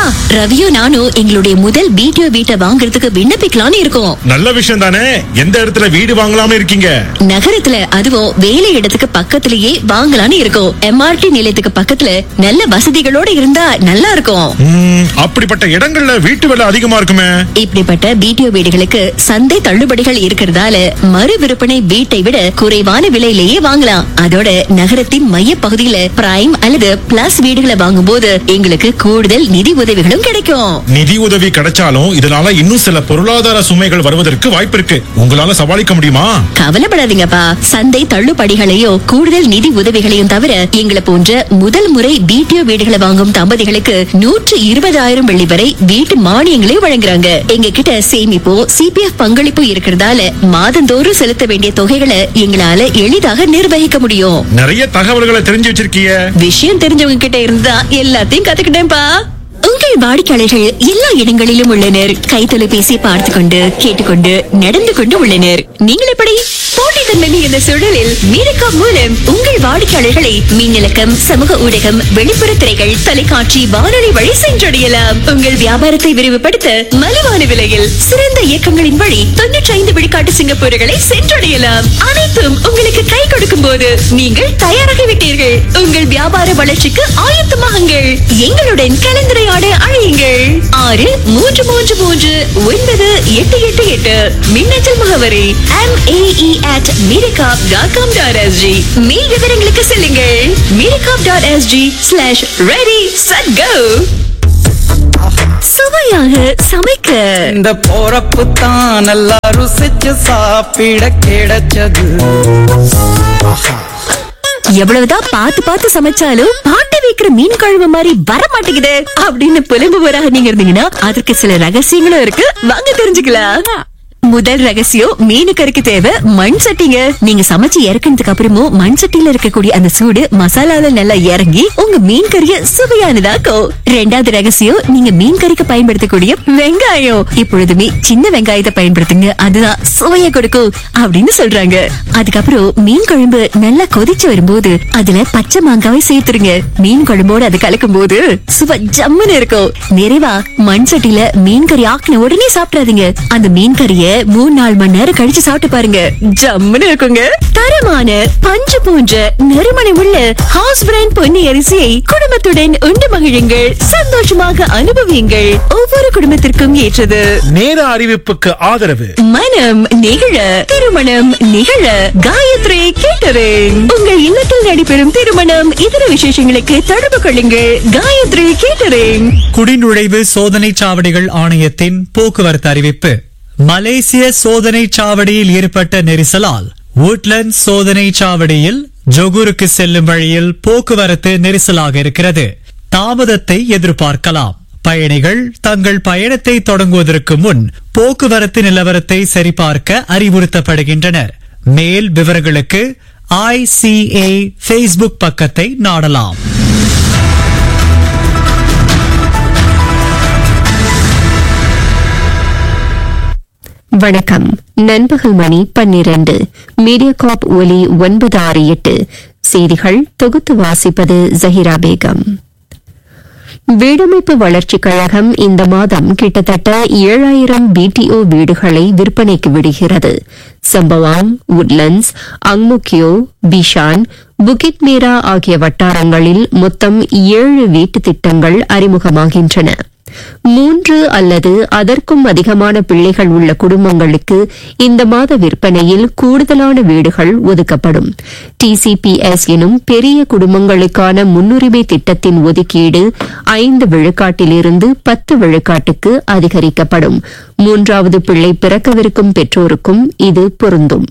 ரவியும் நானும் எங்களுடைய முதல் பிடிஓ வீட்டை வாங்குறதுக்கு விண்ணப்பிக்கலாம்னு இருக்கோம் நல்ல விஷயம் தானே எந்த இடத்துல வீடு வாங்கலாம்னு இருக்கீங்க நகரத்துல அதுவும் வேலை இடத்துக்கு பக்கத்திலேயே வாங்கலாம்னு இருக்கோம் எம்ஆர்டி நிலையத்துக்கு பக்கத்துல நல்ல வசதிகளோட இருந்தா நல்லா இருக்கும் ம், அப்படிப்பட்ட இடங்கள்ல வீட்டு விலை அதிகமா இருக்குமே இப்படிப்பட்ட பிடிஓ வீடுகளுக்கு சந்தை தள்ளுபடிகள் இருக்கிறதால மறு விற்பனை வீட்டை விட குறைவான விலையிலேயே வாங்கலாம் அதோட நகரத்தின் மைய பகுதியில பிரைம் அல்லது பிளஸ் வீடுகளை வாங்கும்போது எங்களுக்கு கூடுதல் நிதி உதவிகளும் கிடைக்கும் நிதி உதவி கிடைச்சாலும் இதனால இன்னும் சில பொருளாதார சுமைகள் வருவதற்கு வாய்ப்பு இருக்கு உங்களால சமாளிக்க முடியுமா கவலைப்படாதீங்கப்பா சந்தை தள்ளுபடிகளையோ கூடுதல் நிதி உதவிகளையும் தவிர எங்களை போன்ற முதல் முறை பிடிஓ வீடுகளை வாங்கும் தம்பதிகளுக்கு நூற்று இருபதாயிரம் வெள்ளி வரை வீட்டு மானியங்களையும் வழங்குறாங்க எங்க கிட்ட சேமிப்போ சிபிஎஃப் பங்களிப்பு இருக்கிறதால மாதந்தோறும் செலுத்த வேண்டிய தொகைகளை எங்களால எளிதாக நிர்வகிக்க முடியும் நிறைய தகவல்களை தெரிஞ்சு வச்சிருக்கீங்க விஷயம் தெரிஞ்சவங்க கிட்ட இருந்தா எல்லாத்தையும் கத்துக்கிட்டேன்பா உங்கள் வாடிக்கையாளர்கள் எல்லா இடங்களிலும் உள்ளனர் கை தொலைபேசி பார்த்து கொண்டு கேட்டுக்கொண்டு நடந்து கொண்டு உள்ளனர் நீங்கள் எப்படி போட்டித்தன்மை இந்த சூழலில் மீரக்கா மூலம் உங்கள் வாடிக்கையாளர்களை மின்னலக்கம் சமூக ஊடகம் வெளிப்புற திரைகள் தொலைக்காட்சி வானொலி வழி சென்றடையலாம் உங்கள் வியாபாரத்தை விரிவுபடுத்த மலிவான விலையில் சிறந்த இயக்கங்களின் வழி தொன்னூற்றி ஐந்து விழுக்காட்டு சிங்கப்பூர்களை சென்றடையலாம் அனைத்தும் உங்களுக்கு கை கொடுக்கும் போது நீங்கள் தயாராகிவிட்டீர்கள் உங்கள் வியாபார வளர்ச்சிக்கு ஆயத்தமாகுங்கள் எங்களுடன் கலந்துரையாட அழையுங்கள் ஆறு மூன்று மூன்று மூன்று ஒன்பது எட்டு எட்டு எட்டு மின்னஞ்சல் முகவரி M AE at Miricap dot com dot SG மேல் விவரங்களுக்கு செல்லுங்கள் Miricap dot SG slash ready set go சுவையாக சமைக்க இந்த போறப்பு தான் நல்லா ருசிச்சு சாப்பிட கிடைச்சது எவ்வளவுதான் பார்த்து பார்த்து சமைச்சாலும் பாட்டை வைக்கிற மீன் குழம்பு மாதிரி வர மாட்டேங்குது அப்படின்னு புலம்புவராக நீங்க இருந்தீங்கன்னா அதற்கு சில ரகசியங்களும் இருக்கு வாங்க தெரிஞ்சுக்கலாம் முதல் ரகசியம் மீனு கறிக்கு தேவை மண் சட்டிங்க நீங்க சமைச்சு இறக்குனதுக்கு அப்புறமும் மண் சட்டியில இருக்கக்கூடிய அந்த சூடு மசாலால நல்லா இறங்கி உங்க மீன் கறிய சுவையானதாக்கும் ரெண்டாவது ரகசியம் நீங்க மீன் கறிக்கு பயன்படுத்தக்கூடிய வெங்காயம் இப்பொழுதுமே சின்ன வெங்காயத்தை பயன்படுத்துங்க அதுதான் சுவையை கொடுக்கும் அப்படின்னு சொல்றாங்க அதுக்கப்புறம் மீன் குழம்பு நல்லா கொதிச்சு வரும்போது அதுல பச்சை மாங்காவை சேர்த்துருங்க மீன் குழம்போடு அது கலக்கும் போது சுவை ஜம்முன்னு இருக்கும் நிறைவா மண் சட்டியில மீன் கறி ஆக்கின உடனே சாப்பிடாதீங்க அந்த மீன் கறிய மூணு நாலு மணி நேரம் கழிச்சு சாப்பிட்டு பாருங்க ஜம்முன்னு இருக்குங்க தரமான பஞ்சு போன்ற நறுமணி உள்ள ஹவுஸ் பிராண்ட் பொன்னி அரிசியை குடும்பத்துடன் உண்டு மகிழுங்கள் சந்தோஷமாக அனுபவியுங்கள் ஒவ்வொரு குடும்பத்திற்கும் ஏற்றது நேர அறிவிப்புக்கு ஆதரவு மனம் நிகழ திருமணம் நிகழ காயத்ரி கேட்டரிங் உங்கள் இல்லத்தில் நடைபெறும் திருமணம் இதர விசேஷங்களுக்கு தொடர்பு கொள்ளுங்கள் காயத்ரி கேட்டரிங் குடிநுழைவு சோதனை சாவடிகள் ஆணையத்தின் போக்குவரத்து அறிவிப்பு மலேசிய சோதனை சாவடியில் ஏற்பட்ட நெரிசலால் woodlands சோதனை சாவடியில் ஜொகூருக்கு செல்லும் வழியில் போக்குவரத்து நெரிசலாக இருக்கிறது தாமதத்தை எதிர்பார்க்கலாம் பயணிகள் தங்கள் பயணத்தை தொடங்குவதற்கு முன் போக்குவரத்து நிலவரத்தை சரிபார்க்க அறிவுறுத்தப்படுகின்றனர் மேல் விவரங்களுக்கு ஐசிஏ ஃபேஸ்புக் பக்கத்தை நாடலாம் வணக்கம் நண்பகல் மணி பன்னிரண்டு மீடியாகாப் ஒலி ஒன்பது ஆறு எட்டு செய்திகள் தொகுத்து வாசிப்பது ஜஹிரா பேகம் வீடமைப்பு வளர்ச்சிக் கழகம் இந்த மாதம் கிட்டத்தட்ட ஏழாயிரம் பிடிஓ வீடுகளை விற்பனைக்கு விடுகிறது சம்பவாங் உட்லண்ட்ஸ் அங்முக்கியோ பிஷான் புகித் மேரா ஆகிய வட்டாரங்களில் மொத்தம் ஏழு வீட்டு திட்டங்கள் அறிமுகமாகின்றன மூன்று அல்லது அதற்கும் அதிகமான பிள்ளைகள் உள்ள குடும்பங்களுக்கு இந்த மாத விற்பனையில் கூடுதலான வீடுகள் ஒதுக்கப்படும் டிசிபிஎஸ் எனும் பெரிய குடும்பங்களுக்கான முன்னுரிமை திட்டத்தின் ஒதுக்கீடு ஐந்து விழுக்காட்டிலிருந்து பத்து விழுக்காட்டுக்கு அதிகரிக்கப்படும் மூன்றாவது பிள்ளை பிறக்கவிருக்கும் பெற்றோருக்கும் இது பொருந்தும்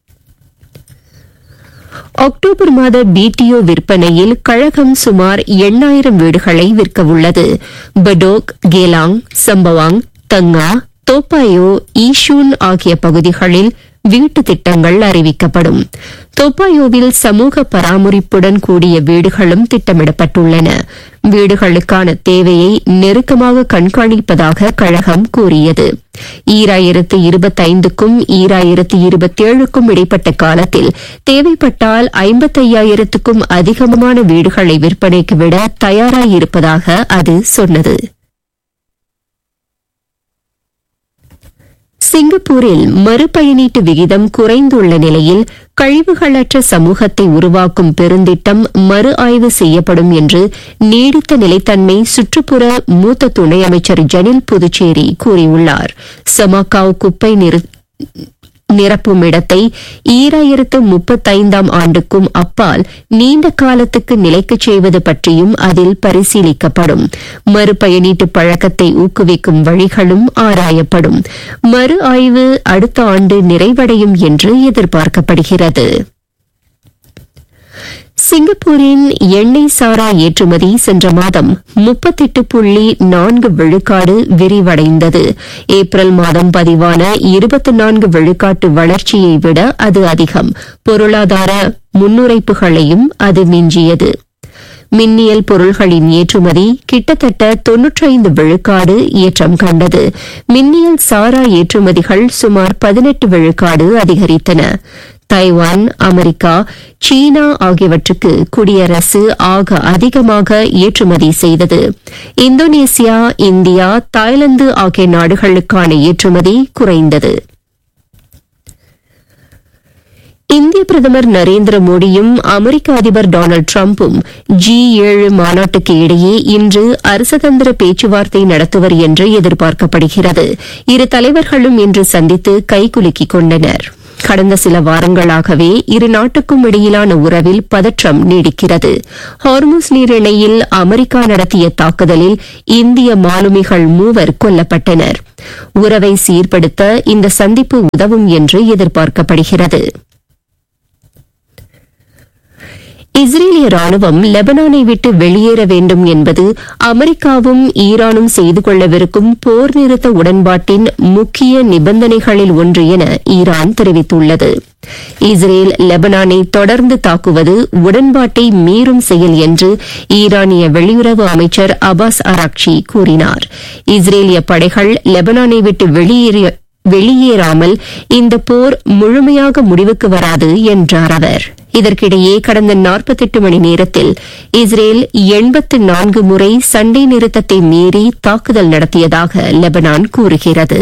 அக்டோபர் மாத பிடிஓ விற்பனையில் கழகம் சுமார் எண்ணாயிரம் வீடுகளை விற்கவுள்ளது படோக் கேலாங் சம்பவாங் தங்கா தோப்பாயோ ஈஷூன் ஆகிய பகுதிகளில் வீட்டு திட்டங்கள் அறிவிக்கப்படும் தோப்பாயோவில் சமூக பராமரிப்புடன் கூடிய வீடுகளும் திட்டமிடப்பட்டுள்ளன வீடுகளுக்கான தேவையை நெருக்கமாக கண்காணிப்பதாக கழகம் கூறியது ஈராயிரத்து இருபத்தைந்துக்கும் ஈராயிரத்து இருபத்தேழுக்கும் இடைப்பட்ட காலத்தில் தேவைப்பட்டால் ஐம்பத்தையாயிரத்துக்கும் அதிகமான வீடுகளை விற்பனைக்கு விட தயாராயிருப்பதாக அது சொன்னது சிங்கப்பூரில் மறுபயனீட்டு விகிதம் குறைந்துள்ள நிலையில் கழிவுகளற்ற சமூகத்தை உருவாக்கும் பெருந்திட்டம் மறு ஆய்வு செய்யப்படும் என்று நீடித்த நிலைத்தன்மை சுற்றுப்புற மூத்த துணை அமைச்சர் ஜனில் புதுச்சேரி கூறியுள்ளார் சமாக்காவ் குப்பை நிறு நிரப்பும் இடத்தை ஈராயிரத்து முப்பத்தைந்தாம் ஆண்டுக்கும் அப்பால் நீண்ட காலத்துக்கு நிலைக்கச் செய்வது பற்றியும் அதில் பரிசீலிக்கப்படும் மறுபயனீட்டு பழக்கத்தை ஊக்குவிக்கும் வழிகளும் ஆராயப்படும் மறு ஆய்வு அடுத்த ஆண்டு நிறைவடையும் என்று எதிர்பார்க்கப்படுகிறது சிங்கப்பூரின் எண்ணெய் சாரா ஏற்றுமதி சென்ற மாதம் முப்பத்தெட்டு புள்ளி நான்கு விழுக்காடு விரிவடைந்தது ஏப்ரல் மாதம் பதிவான இருபத்தி நான்கு விழுக்காட்டு வளர்ச்சியை விட அது அதிகம் பொருளாதார முன்னுரைப்புகளையும் அது மிஞ்சியது மின்னியல் பொருள்களின் ஏற்றுமதி கிட்டத்தட்ட தொன்னூற்றைந்து விழுக்காடு ஏற்றம் கண்டது மின்னியல் சாரா ஏற்றுமதிகள் சுமார் பதினெட்டு விழுக்காடு அதிகரித்தன தைவான் அமெரிக்கா சீனா ஆகியவற்றுக்கு குடியரசு ஆக அதிகமாக ஏற்றுமதி செய்தது இந்தோனேசியா இந்தியா தாய்லாந்து ஆகிய நாடுகளுக்கான ஏற்றுமதி குறைந்தது இந்திய பிரதமர் நரேந்திர மோடியும் அமெரிக்க அதிபர் டொனால்டு டிரம்பும் ஜி ஏழு மாநாட்டுக்கு இடையே இன்று அரசதந்திர பேச்சுவார்த்தை நடத்துவர் என்று எதிர்பார்க்கப்படுகிறது இரு தலைவர்களும் இன்று சந்தித்து கைகுலுக்கிக் கொண்டனர் கடந்த சில வாரங்களாகவே இரு நாட்டுக்கும் இடையிலான உறவில் பதற்றம் நீடிக்கிறது ஹார்முஸ் நீரிணையில் அமெரிக்கா நடத்திய தாக்குதலில் இந்திய மாலுமிகள் மூவர் கொல்லப்பட்டனர் உறவை சீர்படுத்த இந்த சந்திப்பு உதவும் என்று எதிர்பார்க்கப்படுகிறது இஸ்ரேலிய ராணுவம் லெபனானை விட்டு வெளியேற வேண்டும் என்பது அமெரிக்காவும் ஈரானும் செய்து கொள்ளவிருக்கும் போர் நிறுத்த உடன்பாட்டின் முக்கிய நிபந்தனைகளில் ஒன்று என ஈரான் தெரிவித்துள்ளது இஸ்ரேல் லெபனானை தொடர்ந்து தாக்குவது உடன்பாட்டை மீறும் செயல் என்று ஈரானிய வெளியுறவு அமைச்சர் அபாஸ் அராக்ஷி கூறினார் இஸ்ரேலிய படைகள் லெபனானை விட்டு வெளியேறிய வெளியேறாமல் இந்த போர் முழுமையாக முடிவுக்கு வராது என்றார் அவர் இதற்கிடையே கடந்த நாற்பத்தெட்டு மணி நேரத்தில் இஸ்ரேல் எண்பத்து நான்கு முறை சண்டை நிறுத்தத்தை மீறி தாக்குதல் நடத்தியதாக லெபனான் கூறுகிறது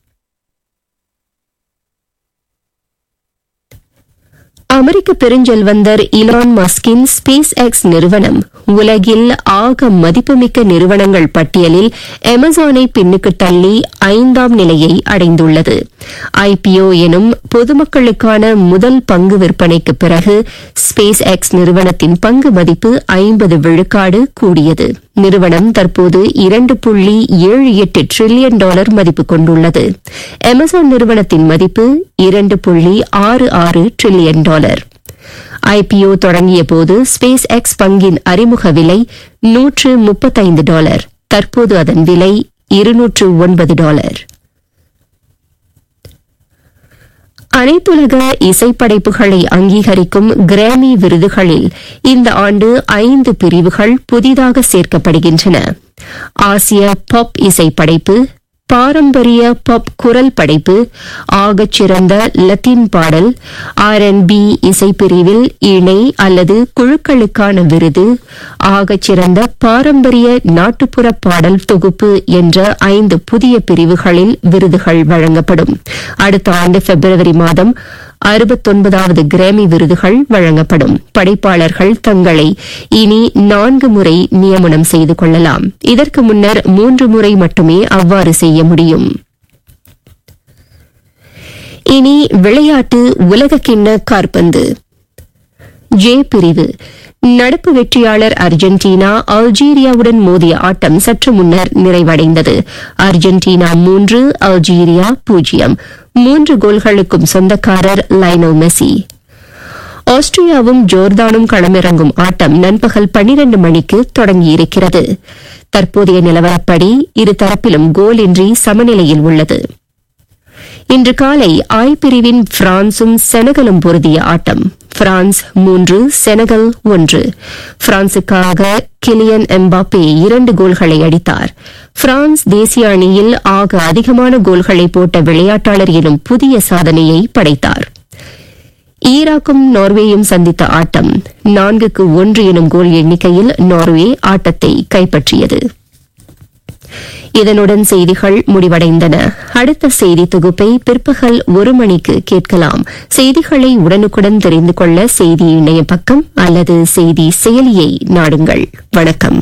அமெரிக்க பெருஞ்செல்வந்தர் இலான் மஸ்கின் ஸ்பேஸ் எக்ஸ் நிறுவனம் உலகில் ஆக மதிப்புமிக்க நிறுவனங்கள் பட்டியலில் அமேசானை பின்னுக்கு தள்ளி ஐந்தாம் நிலையை அடைந்துள்ளது ஐபிஓ எனும் பொதுமக்களுக்கான முதல் பங்கு விற்பனைக்கு பிறகு ஸ்பேஸ் எக்ஸ் நிறுவனத்தின் பங்கு மதிப்பு ஐம்பது விழுக்காடு கூடியது நிறுவனம் தற்போது இரண்டு புள்ளி ஏழு எட்டு டிரில்லியன் டாலர் மதிப்பு கொண்டுள்ளது அமேசான் நிறுவனத்தின் மதிப்பு இரண்டு புள்ளி ஆறு ஆறு டிரில்லியன் டாலர் ஐபிஓ தொடங்கிய போது ஸ்பேஸ் எக்ஸ் பங்கின் அறிமுக விலை நூற்று முப்பத்தைந்து டாலர் தற்போது அதன் விலை இருநூற்று ஒன்பது டாலர் அனைத்துலக இசைப்படைப்புகளை அங்கீகரிக்கும் கிராமி விருதுகளில் இந்த ஆண்டு ஐந்து பிரிவுகள் புதிதாக சேர்க்கப்படுகின்றன ஆசிய பாப் இசைப்படைப்பு பாரம்பரிய பாப் குரல் படைப்பு ஆகச் சிறந்த லத்தீன் பாடல் ஆர் அண்ட் பி இசைப்பிரிவில் இணை அல்லது குழுக்களுக்கான விருது ஆகச் சிறந்த பாரம்பரிய நாட்டுப்புற பாடல் தொகுப்பு என்ற ஐந்து புதிய பிரிவுகளில் விருதுகள் வழங்கப்படும் அடுத்த ஆண்டு பிப்ரவரி மாதம் அறுபத்தொன்பதாவது கிராமி விருதுகள் வழங்கப்படும் படைப்பாளர்கள் தங்களை இனி நான்கு முறை நியமனம் செய்து கொள்ளலாம் இதற்கு முன்னர் மூன்று முறை மட்டுமே அவ்வாறு செய்ய முடியும் இனி விளையாட்டு உலகக்கிண்ண காற்பந்து ஜே பிரிவு நடப்பு வெற்றியாளர் அர்ஜென்டினா அல்ஜீரியாவுடன் மோதிய ஆட்டம் சற்று முன்னர் நிறைவடைந்தது அர்ஜென்டினா மூன்று அல்ஜீரியா பூஜ்ஜியம் மூன்று கோல்களுக்கும் சொந்தக்காரர் லைனோ மெஸ்ஸி ஆஸ்திரியாவும் ஜோர்தானும் களமிறங்கும் ஆட்டம் நண்பகல் பன்னிரண்டு மணிக்கு தொடங்கியிருக்கிறது தற்போதைய நிலவரப்படி இருதரப்பிலும் கோலின்றி சமநிலையில் உள்ளது இன்று காலை ஆய் பிரிவின் பிரான்சும் செனகலும் பொருதிய ஆட்டம் பிரான்ஸ் மூன்று செனகல் ஒன்று பிரான்சுக்காக கிலியன் எம்பாப்பே இரண்டு கோல்களை அடித்தார் பிரான்ஸ் தேசிய அணியில் ஆக அதிகமான கோல்களை போட்ட விளையாட்டாளர் எனும் புதிய சாதனையை படைத்தார் ஈராக்கும் நார்வேயும் சந்தித்த ஆட்டம் நான்குக்கு ஒன்று எனும் கோல் எண்ணிக்கையில் நார்வே ஆட்டத்தை கைப்பற்றியது இதனுடன் செய்திகள் முடிவடைந்தன அடுத்த செய்தி தொகுப்பை பிற்பகல் ஒரு மணிக்கு கேட்கலாம் செய்திகளை உடனுக்குடன் தெரிந்து கொள்ள செய்தி இணைய பக்கம் அல்லது செய்தி செயலியை நாடுங்கள் வணக்கம்